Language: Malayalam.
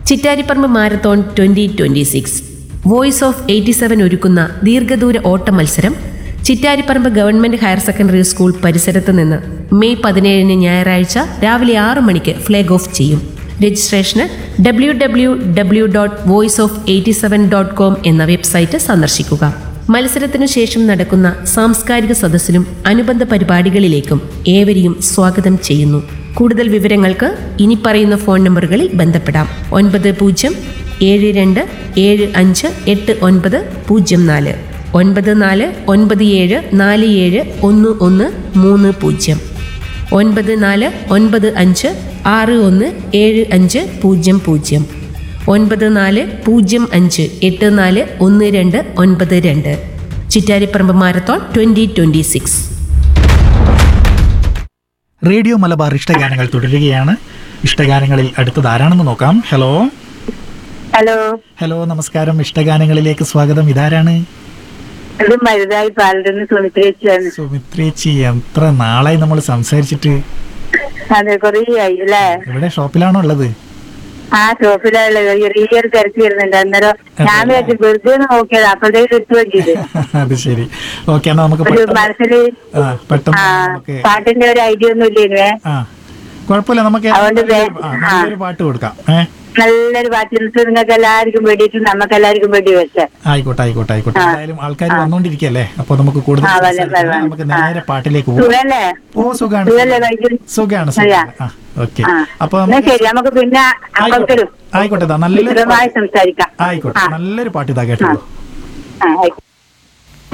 Chittariparamba marathon twenty twenty six voice of eighty seven ഒരുക്കുന്ന ദീർഘദൂര ഓട്ട മത്സരം Chittariparamba government higher secondary school പരിസരത്ത് നിന്ന് മെയ് പതിനേഴിന് ഞായറാഴ്ച രാവിലെ ആറ് മണിക്ക് ഫ്ലാഗ് ഓഫ് ചെയ്യും രജിസ്ട്രേഷന് W W W dot voice of eighty seven dot com എന്ന വെബ്സൈറ്റ് സന്ദർശിക്കുക മത്സരത്തിനു ശേഷം നടക്കുന്ന സാംസ്കാരിക സദസ്സിലും അനുബന്ധ പരിപാടികളിലേക്കും ഏവരെയും സ്വാഗതം ചെയ്യുന്നു കൂടുതൽ വിവരങ്ങൾക്ക് ഇനി പറയുന്ന ഫോൺ നമ്പറുകളിൽ ബന്ധപ്പെടാം ഒൻപത് പൂജ്യം ഏഴ് രണ്ട് ഏഴ് അഞ്ച് എട്ട് ഒൻപത് പൂജ്യം നാല് ഒൻപത് നാല് ഒൻപത് ഏഴ് നാല് ഏഴ് ഒന്ന് ഒന്ന് മൂന്ന് പൂജ്യം ഒൻപത് നാല് ഒൻപത് അഞ്ച് ആറ് ഒന്ന് ഏഴ് അഞ്ച് പൂജ്യം പൂജ്യം ഒൻപത് നാല് പൂജ്യം അഞ്ച് എട്ട് നാല് ഒന്ന് രണ്ട് ഒൻപത് രണ്ട് Chittariparamba marathon twenty twenty six radio Malabar ഇഷ്ടഗാനങ്ങൾ തുടരുകയാണ് ഇഷ്ടഗാനങ്ങളിൽ അടുത്തത് ആരാണെന്ന് നോക്കാം ഹലോ ഹലോ ഹലോ നമസ്കാരം ഇഷ്ടഗാനങ്ങളിലേക്ക് സ്വാഗതം ഇതാരാണ് ഇത് മരുതായി പാലരുന്ന് സുമിത്രേച്ചിയാണ് സുമിത്രേച്ചി എത്ര നാളായി നമ്മൾ സംസാരിച്ചിട്ട് അതെ കൊറേ ആയി അല്ലേ ഇവിടെ ഷോപ്പിലാണോ ഉള്ളത് ആ ഷോപ്പിലുള്ള ചെറിയൊരു തിരക്ക് വരുന്നുണ്ട് അന്നേരം ഞാൻ വിചാരിച്ചു വെറുതെ ഒന്ന് നോക്കിയത് അപ്പോഴത്തേക്ക് കിട്ടുകയും ചെയ്ത് അത് ശരി ഓക്കെ എന്നാ നമുക്ക് ഒരു പെട്ടെന്ന് മനസ്സില് ആ പെട്ടെന്ന് ആ നമുക്ക് പാട്ടിന്റെ ഒരു ഐഡിയ ഒന്നും ഇല്ലേനുവേ ആ കുഴപ്പമില്ല നമുക്ക് അതുകൊണ്ട് വേ- ആ, ആ. നല്ലൊരു പാട്ട് കൊടുക്കാം ഏ നല്ലൊരു പാട്ട് ഇന്നിട്ട് നിങ്ങൾക്ക് എല്ലാവർക്കും വേണ്ടിയിട്ട് നമുക്ക് എല്ലാവർക്കും വേണ്ടി വെച്ച ആയിക്കോട്ടെ ആയിക്കോട്ടെ ആയിക്കോട്ടെ ആ. എന്തായാലും ആൾക്കാർ വന്നോണ്ടിരിക്കല്ലേ അപ്പൊ നമുക്ക് കൂടുതൽ ആ, വരാം, സംസാരിക്കാതെ വരാം. നമുക്ക് നേരെ പാട്ടിലേക്ക് പോകും സുഖല്ലേ ഓ സുഖാണ് സുഖല്ലേ വൈദ്യുതി സുഖാണ് അറിയാ. സുഖാണ് ആ ഓക്കെ ആ അപ്പൊ എന്നാ നമുക്ക് ശരി നമുക്ക് പിന്നെ ആയിക്കോട്ടെ അപ്പുറത്തിലും ആയിക്കോട്ടെ ദാ നല്ലൊരു വിശദമായി സംസാരിക്കാം ആയിക്കോട്ടെ ആ നല്ലൊരു പാട്ട് ഇതാ കേട്ടോ ആ ആയിക്കോട്ടെ